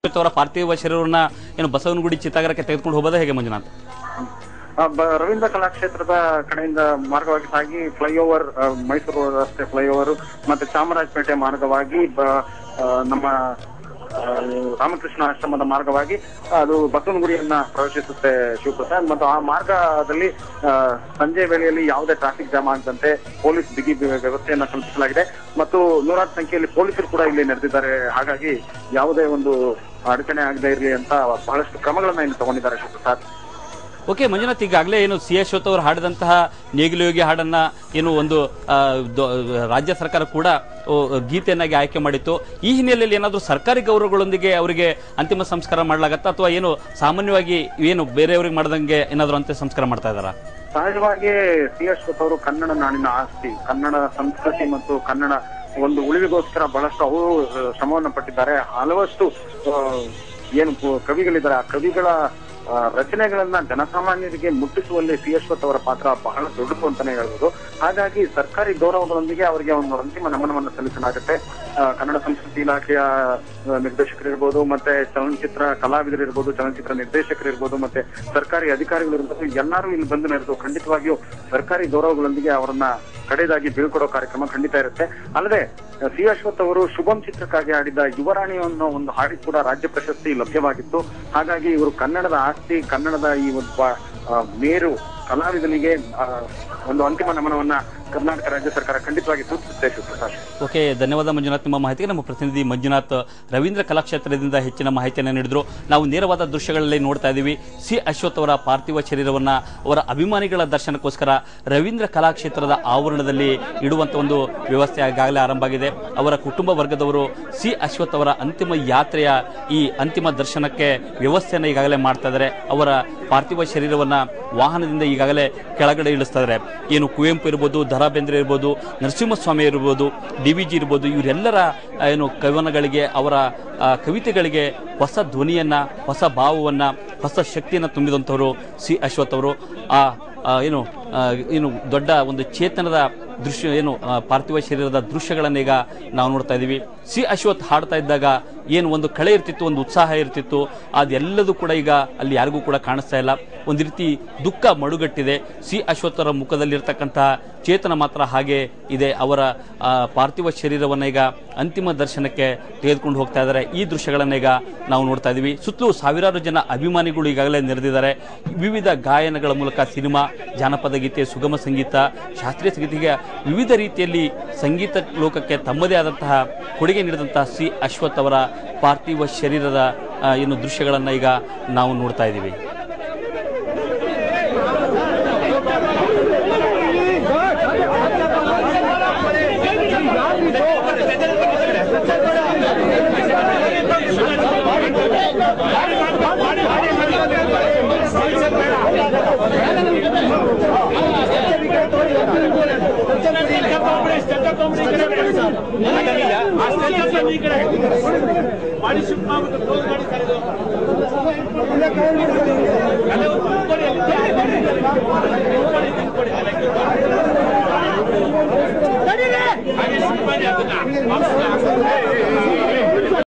ಅವರ ಪಾರ್ಥಿವ ಶರೀರವನ್ನ ಏನು ಬಸವನಗುಡಿ ಚಿತ್ತಾಗಾರಕ್ಕೆ ತೆಗೆದುಕೊಂಡು ಹೋಗೋದೇ ಹೇಗೆ ಮಂಜುನಾಥ್ ಆ, ಬ- ರವೀಂದ್ರ ಕಲಾಕ್ಷೇತ್ರದ ಕಡೆಯಿಂದ ಮಾರ್ಗವಾಗಿ ಸಾಗಿ ಫ್ಲೈಓವರ್ ಆ, ಮೈಸೂರು ರಸ್ತೆ ಫ್ಲೈಓವರ್ ಮತ್ತೆ ಚಾಮರಾಜಪೇಟೆ ಮಾರ್ಗವಾಗಿ ಬ- ಆ, ನಮ್ಮ ಆ, ರಾಮಕೃಷ್ಣ ಆಶ್ರಮದ ಮಾರ್ಗವಾಗಿ ಅದು ಬಸವನಗುಡಿಯನ್ನ ಪ್ರವೇಶಿಸುತ್ತೆ ಶಿವಪ್ರಸಾದ್ ಮತ್ತು ಆ ಮಾರ್ಗದಲ್ಲಿ ಆ, ಸಂಜೆ ವೇಳೆಯಲ್ಲಿ ಯಾವುದೇ ಟ್ರಾಫಿಕ್ ಜಾಮ್ ಆಗದಂತೆ ಪೊಲೀಸ್ ಬಿಗಿ ಬಿ- ವ್ಯವಸ್ಥೆಯನ್ನ ಕಲ್ಪಿಸಲಾಗಿದೆ ಮತ್ತು ನೂರಾರು ಸಂಖ್ಯೆಯಲ್ಲಿ ಪೊಲೀಸರು ಕೂಡ ಇಲ್ಲಿ ನೆರೆದಿದ್ದಾರೆ ಹಾಗಾಗಿ ಯಾವುದೇ ಒಂದು ಅಡಚಣೆ ಆಗದೆ ಇರಲಿ ಅಂತ ಬಹಳಷ್ಟು ಕ್ರಮಗಳನ್ನ ಇಲ್ಲಿ ತಗೊಂಡಿದ್ದಾರೆ ಶಿವಪ್ರಸಾದ್ ಓಕೆ ಮಂಜುನಾಥ್ ಈಗಾಗಲೇ ಏನು ಸಿ ಎಸ್ ಅವರು ಹಾಡಿದಂತಹ ನೇಗಿಲು ಯೋಗಿ ಹಾಡನ್ನ ಏನು ಒಂದು ಆ, ದೊ- ರಾಜ್ಯ ಸರ್ಕಾರ ಕೂಡ ಓ, ಗೀತೆಯನ್ನಾಗಿ ಆಯ್ಕೆ ಮಾಡಿತ್ತು ಈ ಹಿನ್ನೆಲೆಯಲ್ಲಿ ಏನಾದರೂ ಸರ್ಕಾರಿ ಗೌರವಗಳೊಂದಿಗೆ ಅವರಿಗೆ ಅಂತಿಮ ಸಂಸ್ಕಾರ ಮಾಡಲಾಗತ್ತಾ ಅಥವಾ ಏನು ಸಾಮಾನ್ಯವಾಗಿ ಏನು ಬೇರೆಯವ್ರಿಗೆ ಮಾಡ್ದಂಗೆ ಏನಾದರೂ ಅಂತ್ಯ ಸಂಸ್ಕಾರ ಮಾಡ್ತಾ ಇದ್ದಾರಾ ಸಹಜವಾಗಿ ಸಿ ಅಶ್ವಥ್ ಅವರು ಕನ್ನಡ ನಾಡಿನ ಆಸ್ತಿ ಕನ್ನಡ ಸಂಸ್ಕೃತಿ ಮತ್ತು ಕನ್ನಡ ಒಂದು ಉಳಿವಿಗೋಸ್ಕರ ಬಹಳಷ್ಟು ಅವರು ಆ, ಶ್ರಮವನ್ನು ಪಟ್ಟಿದ್ದಾರೆ ಹಲವಷ್ಟು ಆ, ಏನು ಪು- ಕವಿಗಳಿದ್ದಾರೆ ಆ ಕವಿಗಳ ಆ, ರಚನೆಗಳನ್ನ ಜನಸಾಮಾನ್ಯರಿಗೆ ಮುಟ್ಟಿಸುವಲ್ಲಿ ಸಿ ಅಶ್ವಥ್ ಅವರ ಪಾತ್ರ ಬಹಳ ದೊಡ್ಡದು ಅಂತಾನೆ ಹೇಳ್ಬೋದು ಹಾಗಾಗಿ ಸರ್ಕಾರಿ ಗೌರವಗಳೊಂದಿಗೆ ಅವರಿಗೆ ಒಂದು ಅಂತಿಮ ನಮನವನ್ನು ಸಲ್ಲಿಸಲಾಗುತ್ತೆ ಆ, ಕನ್ನಡ ಸಂಸ್ಕೃತಿ ಇಲಾಖೆಯ ಆ, ನಿರ್ದೇಶಕರಿರ್ಬೋದು ಮತ್ತೆ ಚಲನಚಿತ್ರ ಕಲಾವಿದರಿರ್ಬೋದು ಚಲನಚಿತ್ರ ನಿರ್ದೇಶಕರಿರ್ಬೋದು ಮತ್ತೆ ಸರ್ಕಾರಿ ಅಧಿಕಾರಿಗಳಿರ್ಬೋದು ಎಲ್ಲರೂ ಇಲ್ಲಿ ಬಂದು ನೆರೆದು ಖಂಡಿತವಾಗಿಯೂ ಸರ್ಕಾರಿ ಗೌರವಗಳೊಂದಿಗೆ ಅವರನ್ನ ಕಡೆದಾಗಿ ಬೀಳ್ಕೊಡೋ ಕಾರ್ಯಕ್ರಮ ಖಂಡಿತ ಇರುತ್ತೆ ಅಲ್ಲದೆ ಸಿ ಅಶ್ವಥ್ ಅವರು ಶುಭಂ ಚಿತ್ರಕ್ಕಾಗಿ ಆಡಿದ ಯುವರಾಣಿ ಅನ್ನೋ ಒಂದು ಹಾಡಿ ಕೂಡ ರಾಜ್ಯ ಪ್ರಶಸ್ತಿ ಲಭ್ಯವಾಗಿತ್ತು ಹಾಗಾಗಿ ಇವರು ಕನ್ನಡದ ಆಸ್ತಿ ಕನ್ನಡದ ಈ ಒಬ್ಬ ಆ, ಮೇರು ಕಲಾವಿದನಿಗೆ ಆ, ಒಂದು ಅಂತಿಮ ನಮನವನ್ನ ಕರ್ನಾಟಕ ರಾಜ್ಯ ಸರ್ಕಾರ ಖಂಡಿತವಾಗಿ ಸೂಚಿಸುತ್ತೆ ಶಿವಪ್ರಸಾದ್ ಓಕೆ ಧನ್ಯವಾದ ಮಂಜುನಾಥ್ ನಿಮ್ಮ ಮಾಹಿತಿಗೆ ನಮ್ಮ ಪ್ರತಿನಿಧಿ ಮಂಜುನಾಥ್ ರವೀಂದ್ರ ಕಲಾಕ್ಷೇತ್ರದಿಂದ ಹೆಚ್ಚಿನ ಮಾಹಿತಿಯನ್ನು ನೀಡಿದ್ರು ನಾವು ನೇರವಾದ ದೃಶ್ಯಗಳಲ್ಲಿ ನೋಡ್ತಾ ಇದ್ದೀವಿ ಸಿ ಅಶ್ವಥ್ ಅವರ ಪಾರ್ಥಿವ ಶರೀರವನ್ನ ಅವರ ಅಭಿಮಾನಿಗಳ ದರ್ಶನಕ್ಕೋಸ್ಕರ ರವೀಂದ್ರ ಕಲಾಕ್ಷೇತ್ರದ ಆವರಣದಲ್ಲಿ ಇಡುವಂತ ಒಂದು ವ್ಯವಸ್ಥೆ ಈಗಾಗಲೇ ಆರಂಭ ಆಗಿದೆ ಅವರ ಕುಟುಂಬ ವರ್ಗದವರು ಸಿ ಅಶ್ವಥ್ ಅವರ ಅಂತಿಮ ಯಾತ್ರೆಯ ಈ ಅಂತಿಮ ದರ್ಶನಕ್ಕೆ ವ್ಯವಸ್ಥೆಯನ್ನು ಈಗಾಗಲೇ ಮಾಡ್ತಾ ಇದ್ದಾರೆ ಅವರ ಪಾರ್ಥಿವ ಶರೀರವನ್ನ ವಾಹನದಿಂದ ಈಗಾಗಲೇ ಕೆಳಗಡೆ ಇಳಿಸ್ತಾ ಇದ್ದಾರೆ ಏನು ಕುವೆಂಪು ಇರ್ಬೋದು ದರಾ ಬೇಂದ್ರೆ ಇರ್ಬೋದು ನರಸಿಂಹಸ್ವಾಮಿ ಇರ್ಬೋದು ಡಿ ವಿ ಜಿ ಇರ್ಬೋದು ಇವರೆಲ್ಲರ ಆ, ಏನು ಕವನಗಳಿಗೆ ಅವರ ಆ, ಕವಿತೆಗಳಿಗೆ ಹೊಸ ಧ್ವನಿಯನ್ನ ಹೊಸ ಭಾವವನ್ನ ಹೊಸ ಶಕ್ತಿಯನ್ನ ತುಂಬಿದಂಥವರು ಸಿ ಅಶ್ವಥ್ ಅವರು ಆ ಆ, ಏನು ಆ, ಏನು ದೊಡ್ಡ ಒಂದು ಚೇತನದ ದೃಶ್ಯ ಏನು ಆ, ಪಾರ್ಥಿವ ಶರೀರದ ದೃಶ್ಯಗಳನ್ನ ಈಗ ನಾವು ನೋಡ್ತಾ ಇದ್ದೀವಿ ಸಿ ಅಶ್ವಥ್ ಹಾಡ್ತಾ ಇದ್ದಾಗ ಏನು ಒಂದು ಕಳೆ ಇರ್ತಿತ್ತು ಒಂದು ಉತ್ಸಾಹ ಇರ್ತಿತ್ತು ಅದೆಲ್ಲದೂ ಕೂಡ ಈಗ ಅಲ್ಲಿ ಯಾರಿಗೂ ಕೂಡ ಕಾಣಿಸ್ತಾ ಇಲ್ಲ ಒಂದು ರೀತಿ ದುಃಖ ಮಡುಗಟ್ಟಿದೆ ಸಿ ಅಶ್ವತ್ಥರ ಮುಖದಲ್ಲಿರ್ತಕ್ಕಂತಹ ಚೇತನ ಮಾತ್ರ ಹಾಗೆ ಇದೆ ಅವರ ಆ, ಪಾರ್ಥಿವ ಶರೀರವನ್ನ ಈಗ ಅಂತಿಮ ದರ್ಶನಕ್ಕೆ ತೆಗೆದುಕೊಂಡು ಹೋಗ್ತಾ ಇದ್ದಾರೆ ಈ ದೃಶ್ಯಗಳನ್ನ ಈಗ ನಾವು ನೋಡ್ತಾ ಇದ್ದೀವಿ ಸುತ್ತಲೂ ಸಾವಿರಾರು ಜನ ಅಭಿಮಾನಿಗಳು ಈಗಾಗಲೇ ನೆರೆದಿದ್ದಾರೆ ವಿವಿಧ ಗಾಯನಗಳ ಮೂಲಕ ಸಿನಿಮಾ ಜಾನಪದ ಗೀತೆ ಸುಗಮ ಸಂಗೀತ ಶಾಸ್ತ್ರೀಯ ಸಂಗೀತಿಗೆ ವಿವಿಧ ರೀತಿಯಲ್ಲಿ ಸಂಗೀತ ಲೋಕಕ್ಕೆ ತಮ್ಮದೇ ಆದಂತಹ ಕೊಡುಗೆ ನೀಡಿದಂತಹ ಸಿ ಅಶ್ವಥ್ ಅವರ ಪಾರ್ಥಿವ ಶರೀರದ ಆ, ಏನು ದೃಶ್ಯಗಳನ್ನು ಈಗ ನಾವು ನೋಡ್ತಾ ಇದ್ದೀವಿ ಮಾಡಿ ಶಿಫ್ಟ್ ಮಾಡ್ಬಿಟ್ಟು ಕ್ಲೋಸ್ ಮಾಡಿ ಸರ್ ಇದು ಅದೇ ಒಂದು ತುಂಬ್ಕೊಡಿ ಅಲ್ಲಿ. ತುಂಬ್ಕೊಡಿ, ತುಂಬ್ಕೊಡಿ. ಹಾಗೆ ಶಿಫ್ಟ್ ಮಾಡಿ ಅದನ್ನ.